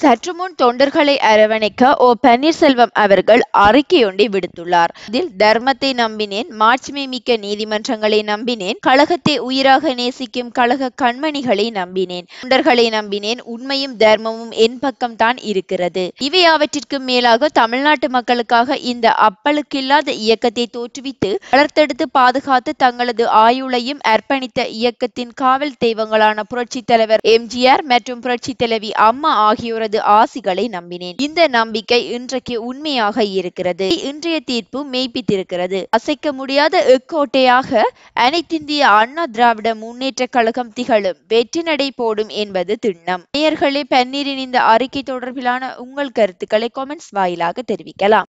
சற்று முன் தொண்டர்களை அரவணைக்க ஓ பன்னீர்செல்வம் அவர்கள் அறிக்கையொன்றை விடுத்துள்ளார் இதில் தர்மத்தை நம்பினேன் மாட்சிமை மிக்க நீதிமன்றங்களை நம்பினேன் கழகத்தை உயிராக நேசிக்கும் கழக கண்மணிகளை நம்பினேன் தொண்டர்களை நம்பினேன் உண்மையும் தர்மமும் என் பக்கம் தான் இருக்கிறது இவையாவற்றிற்கும் மேலாக தமிழ்நாட்டு மக்களுக்காக இந்த அப்பளுக்கில்லாத இயக்கத்தை தோற்றுவித்து வளர்த்தெடுத்து பாதுகாத்து தங்களது ஆயுளையும் அர்ப்பணித்த இயக்கத்தின் காவல் தெய்வங்களான புரட்சித் தலைவர் எம்ஜிஆர் மற்றும் புரட்சி தலைவி அம்மா ஆகியோரது ஆசிகளை நம்பினேன் இந்த நம்பிக்கை இன்றைக்கு உண்மையாக இருக்கிறது இன்றைய தீர்ப்பு மெய்ப்பித்திருக்கிறது அசைக்க முடியாத எக்கோட்டையாக அனைத்திந்திய அண்ணா திராவிட முன்னேற்ற கழகம் திகழும் வெற்றி நடை போடும் என்பது திண்ணம் நேயர்களே பன்னீரின் இந்த அறிக்கை தொடர்பிலான உங்கள் கருத்துக்களை கொமெண்ட்ஸ் வாயிலாக தெரிவிக்கலாம்